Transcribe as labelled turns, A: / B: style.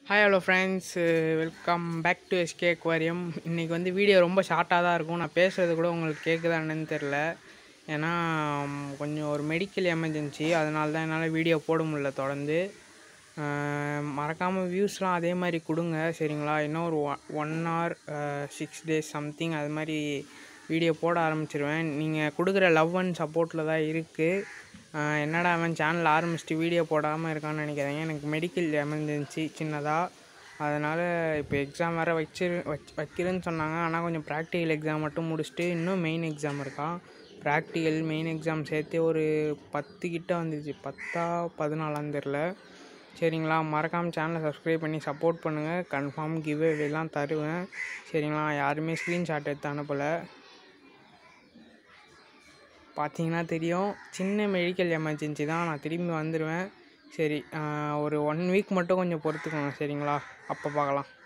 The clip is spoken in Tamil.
A: hi hello friends welcome back to SK aquarium இன்றைக்கி வந்து வீடியோ ரொம்ப ஷார்ட்டாக தான் இருக்கும் நான் பேசுகிறது கூட உங்களுக்கு கேட்குதா என்னன்னு தெரில ஏன்னா ம், கொஞ்சம் ஒரு மெடிக்கல் எமர்ஜென்சி அதனால தான் என்னால் வீடியோ போட முடியல தொடர்ந்து மறக்காமல் வியூஸ்லாம் அதே மாதிரி கொடுங்க சரிங்களா இன்னும் ஒரு one hour six days something அது மாதிரி வீடியோ போட ஆரம்பிச்சிருவேன் நீங்கள் கொடுக்குற லவ் அண்ட் சப்போர்ட்டில் தான் இருக்குது ஆஹ் என்னடா அவன் சேனல் ஆரம்பிச்சிட்டு வீடியோ போடாமல் இருக்கான்னு நினைக்காதீங்க எனக்கு மெடிக்கல் எமர்ஜென்சி சின்னதாக அதனால் இப்போ எக்ஸாம் வேறு வச்சு வச் வைக்கிறேன்னு சொன்னாங்க ஆனால் கொஞ்சம் ப்ராக்டிக்கல் எக்ஸாம் மட்டும் முடிச்சுட்டு இன்னும் மெயின் எக்ஸாம் இருக்கான் ப்ராக்டிக்கல் மெயின் எக்ஸாம் சேர்த்து ஒரு பத்து கிட்ட வந்துச்சு பத்தா பதினாலாம் தெரில சரிங்களா மறக்காமல் சேனலை சப்ஸ்கிரைப் பண்ணி சப்போர்ட் பண்ணுங்கள் கன்ஃபார்ம் கிவ் எல்லாம் தருவேன் சரிங்களா யாருமே ஸ்க்ரீன்ஷாட் எடுத்து அனுப்பலை பார்த்தீங்கன்னா தெரியும் சின்ன மெடிக்கல் எமர்ஜென்சி தான் நான் திரும்பி வந்துடுவேன் சரி ஆஹ் ஒரு ஒன் வீக் மட்டும் கொஞ்சம் பொறுத்துக்கோங்க சரிங்களா அப்போ பார்க்கலாம்